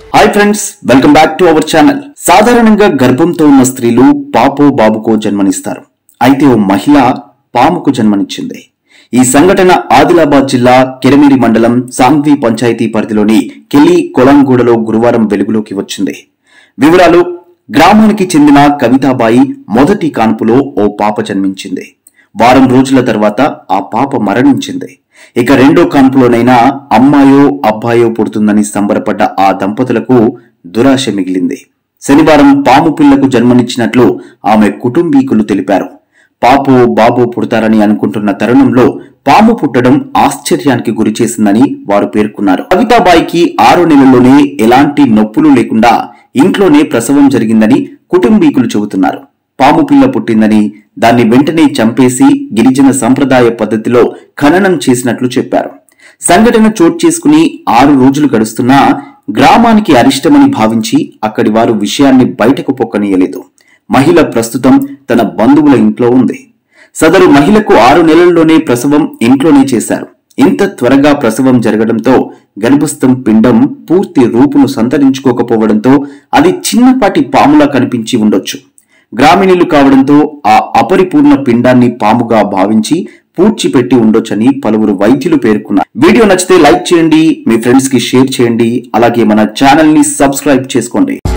hi friends welcome back to our channel సాధారణంగా గర్భంతో ఉన్న స్త్రీలు పాపో బాబుకో జన్మనిస్తారు అయితే ఓ మహిళ పాముకు జన్మనిచ్చింది ఈ సంఘటన ఆదిలాబాద్ జిల్లా కిరమిరి మండలం సాంగ్వి పంచాయతీ పరిధిలోని కెలి కొలంగూడలో గురువారం వెలుగులోకి వచ్చింది వివరాలు గ్రామానికి చెందిన కవితాబాయి మొదటి కాన్పులో ఓ పాప జన్మించింది వారం రోజుల తర్వాత ఆ పాప మరణించింది ఇక రెండో కాన్పులోనైనా అమ్మాయో అబ్బాయో పుడుతుందని సంబరపడ్డ ఆ దంపతులకు దురాశ మిగిలింది శనివారం పాము పిల్లకు జన్మనిచ్చినట్లు ఆమె కుటుంబీకులు తెలిపారు పాపో బాబో పుడతారని అనుకుంటున్న తరుణంలో పాము పుట్టడం ఆశ్చర్యానికి గురిచేసిందని వారు పేర్కొన్నారు కవితాబాయికి ఆరు నెలల్లోనే ఎలాంటి నొప్పులు లేకుండా ఇంట్లోనే ప్రసవం జరిగిందని కుటుంబీకులు చెబుతున్నారు పాము పిల్ల పుట్టిందని దాన్ని వెంటనే చంపేసి గిరిజన సంప్రదాయ పద్ధతిలో ఖననం చేసినట్లు చెప్పారు సంఘటన చోటు చేసుకుని ఆరు రోజులు గడుస్తున్నా గ్రామానికి అరిష్టమని భావించి అక్కడి వారు విషయాన్ని బయటకు పొక్కనీయలేదు మహిళ ప్రస్తుతం తన బంధువుల ఇంట్లో ఉంది సదరు మహిళకు ఆరు నెలల్లోనే ప్రసవం ఇంట్లోనే చేశారు ఇంత త్వరగా ప్రసవం జరగడంతో గర్భస్థం పిండం పూర్తి రూపును సంతరించుకోకపోవడంతో అది చిన్నపాటి పాములా కనిపించి ఉండొచ్చు గ్రామీణులు కావడంతో ఆ అపరిపూర్ణ పిండాన్ని పాముగా భావించి పూడ్చిపెట్టి ఉండొచ్చని పలువురు వైద్యులు పేర్కొన్నారు వీడియో నచ్చితే లైక్ చేయండి మీ ఫ్రెండ్స్ కి షేర్ చేయండి అలాగే మన ఛానల్ ని సబ్స్క్రైబ్ చేసుకోండి